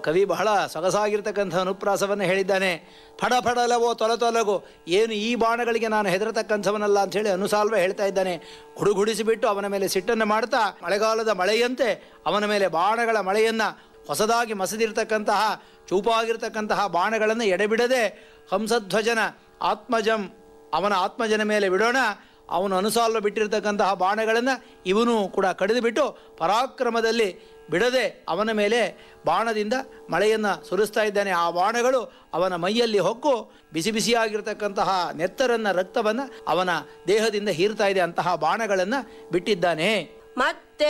ಕವಿ ಬಹಳ ಸೊಗಸಾಗಿರ್ತಕ್ಕಂಥ ಅನುಪ್ರಾಸವನ್ನು ಹೇಳಿದ್ದಾನೆ ಫಡ ಫಡಲವೋ ತೊಲ ತೊಲಗೋ ಏನು ಈ ಬಾಣಗಳಿಗೆ ನಾನು ಹೆದರತಕ್ಕಂಥವನಲ್ಲ ಅಂಥೇಳಿ ಅನುಸಾಲ್ವ ಹೇಳ್ತಾ ಇದ್ದಾನೆ ಗುಡುಗುಡಿಸಿಬಿಟ್ಟು ಅವನ ಮೇಲೆ ಸಿಟ್ಟನ್ನು ಮಾಡ್ತಾ ಮಳೆಗಾಲದ ಮಳೆಯಂತೆ ಅವನ ಮೇಲೆ ಬಾಣಗಳ ಮಳೆಯನ್ನು ಹೊಸದಾಗಿ ಮಸದಿರ್ತಕ್ಕಂತಹ ಚೂಪಾಗಿರ್ತಕ್ಕಂತಹ ಬಾಣಗಳನ್ನು ಎಡೆಬಿಡದೆ ಹಂಸಧ್ವಜನ ಆತ್ಮಜಂ ಅವನ ಆತ್ಮಜನ ಮೇಲೆ ಬಿಡೋಣ ಅವನು ಅನುಸಾಲ್ವ ಬಿಟ್ಟಿರ್ತಕ್ಕಂತಹ ಬಾಣಗಳನ್ನು ಇವನು ಕೂಡ ಕಡಿದು ಬಿಟ್ಟು ಪರಾಕ್ರಮದಲ್ಲಿ ಬಿಡದೆ ಅವನ ಮೇಲೆ ಬಾಣದಿಂದ ಮಳೆಯನ್ನು ಸುರಿಸ್ತಾ ಇದ್ದಾನೆ ಆ ಬಾಣಗಳು ಅವನ ಮೈಯಲ್ಲಿ ಹೊಕ್ಕು ಬಿಸಿ ಬಿಸಿಯಾಗಿರ್ತಕ್ಕಂತಹ ನೆತ್ತರನ್ನ ರಕ್ತವನ್ನು ಅವನ ದೇಹದಿಂದ ಹೀರ್ತಾ ಇದೆ ಅಂತಹ ಬಾಣಗಳನ್ನು ಬಿಟ್ಟಿದ್ದಾನೆ ಮತ್ತೆ